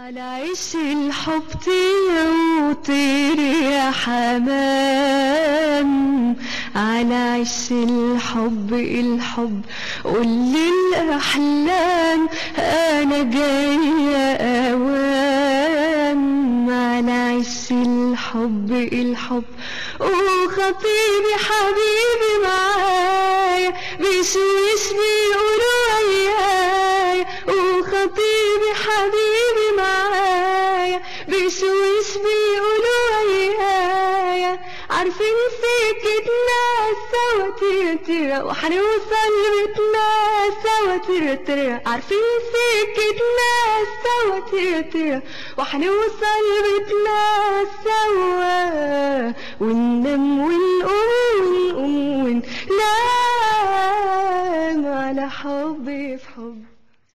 على عش الحب طير وطير يا حمام على عش الحب الحب قول الأحلام أنا جاية أوام على عش الحب الحب وخطيبي حبيبي معايا بيشويش بيقولوا ويايا وخطيبي حبيبي معايا بيشويش بيقولوا ويايا عارفين سكتنا سوا ترترى وحنوصل بيتنا سوا ترترى عارفين سكتنا سوا ترترى وحنوصل بيتنا سوا وننام ونقوم ونقوم وننام على حب في حب